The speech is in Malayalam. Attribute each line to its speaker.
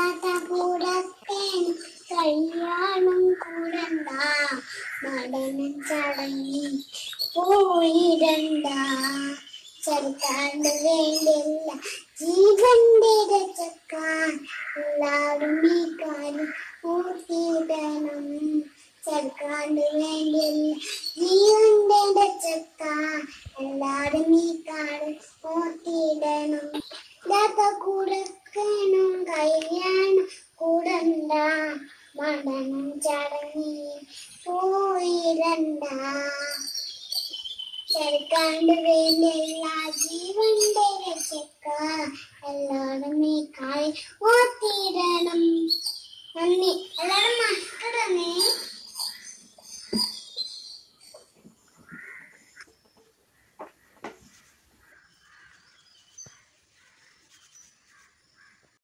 Speaker 1: താത്ത കൂടത്തേന് കല്യാണം കൂടണ്ട നടനം ചടങ്ങി പോയിടണ്ട ചെറുക്കാണ്ട് വേണ്ടില്ല ജീവന്റെ രചക്കാൻ എല്ലാവരും ഈ കാര്യം